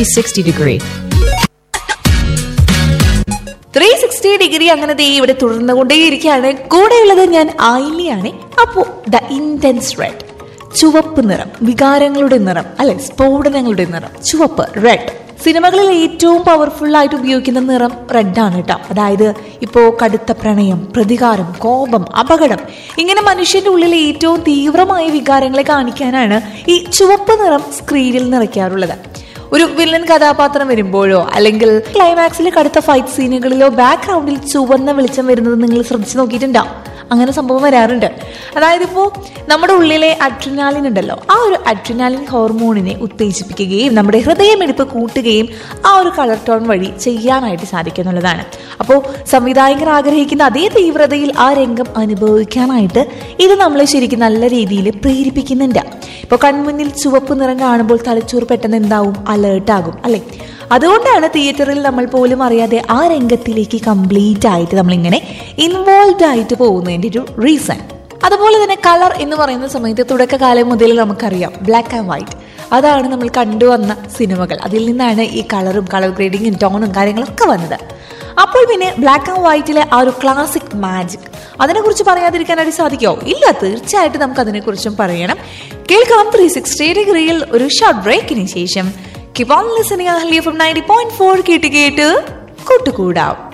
360 degree. Three sixty degree അങ്ങനെ ദേ ഇവിടെ തുടർന്നുകൊണ്ടേയിരിക്കുകയാണ് കൂടെയുള്ളത് ഞാൻ ആയിലിയാണ് അപ്പോ ദ ഇന്റൻസ് റെഡ് ചുവപ്പ് നിറം വികാരങ്ങളുടെ നിറം അല്ലെ സ്ഫോടനങ്ങളുടെ നിറം ചുവപ്പ് റെഡ് സിനിമകളിൽ ഏറ്റവും പവർഫുൾ ആയിട്ട് ഉപയോഗിക്കുന്ന നിറം റെഡ് ആണ് കേട്ടോ അതായത് ഇപ്പോ കടുത്ത പ്രണയം പ്രതികാരം കോപം അപകടം ഇങ്ങനെ മനുഷ്യന്റെ ഉള്ളിൽ ഏറ്റവും തീവ്രമായ വികാരങ്ങളെ കാണിക്കാനാണ് ഈ ചുവപ്പ് നിറം സ്ക്രീനിൽ നിറയ്ക്കാറുള്ളത് ഒരു വില്ലൻ കഥാപാത്രം വരുമ്പോഴോ അല്ലെങ്കിൽ ക്ലൈമാക്സിലെ കടുത്ത ഫൈറ്റ് സീനുകളിലോ ബാക്ക്ഗ്രൗണ്ടിൽ ചുവന്ന വെളിച്ചം വരുന്നത് നിങ്ങൾ ശ്രദ്ധിച്ചു നോക്കിയിട്ടുണ്ടാവും അങ്ങനെ സംഭവം വരാറുണ്ട് അതായത് ഇപ്പോൾ നമ്മുടെ ഉള്ളിലെ അഡ്രിനാലിൻ ഉണ്ടല്ലോ ആ ഒരു അഡ്രിനാലിൻ ഹോർമോണിനെ ഉത്തേജിപ്പിക്കുകയും നമ്മുടെ ഹൃദയമിടിപ്പ് കൂട്ടുകയും ആ ഒരു കളർ ടോൺ വഴി ചെയ്യാനായിട്ട് സാധിക്കും എന്നുള്ളതാണ് അപ്പോൾ സംവിധായകർ ആഗ്രഹിക്കുന്ന അതേ തീവ്രതയിൽ ആ രംഗം അനുഭവിക്കാനായിട്ട് ഇത് നമ്മളെ ശരിക്കും നല്ല രീതിയിൽ പ്രേരിപ്പിക്കുന്നുണ്ട് ഇപ്പോൾ കൺമുന്നിൽ ചുവപ്പ് നിറം കാണുമ്പോൾ തലച്ചോറ് പെട്ടെന്ന് എന്താവും അലേർട്ട് ആകും അല്ലെ അതുകൊണ്ടാണ് തിയേറ്ററിൽ നമ്മൾ പോലും അറിയാതെ ആ രംഗത്തിലേക്ക് കംപ്ലീറ്റ് ആയിട്ട് നമ്മളിങ്ങനെ ഇൻവോൾവ് ആയിട്ട് പോകുന്നതിന്റെ ഒരു റീസൺ അതുപോലെ തന്നെ കളർ എന്ന് പറയുന്ന സമയത്ത് തുടക്കകാലം മുതൽ നമുക്കറിയാം ബ്ലാക്ക് ആൻഡ് വൈറ്റ് അതാണ് നമ്മൾ കണ്ടുവന്ന സിനിമകൾ അതിൽ നിന്നാണ് ഈ കളറും കളർ ഗ്രേഡിങ്ങും ടോണും കാര്യങ്ങളൊക്കെ വന്നത് അപ്പോൾ പിന്നെ ബ്ലാക്ക് ആൻഡ് വൈറ്റിലെ ആ ഒരു ക്ലാസിക് മാജിക് അതിനെക്കുറിച്ച് പറയാതിരിക്കാനായിട്ട് സാധിക്കുമോ ഇല്ല തീർച്ചയായിട്ടും നമുക്ക് അതിനെക്കുറിച്ചും പറയണം കേൾക്കാം ത്രീ സിക്സ്റ്റി ഡിഗ്രിയിൽ ഒരു ഷോർട്ട് ബ്രേക്കിന് ശേഷം keep on listening Ahlia from ninety point four കേട്ട് കേട്ട് കൂട്ടുകൂടാം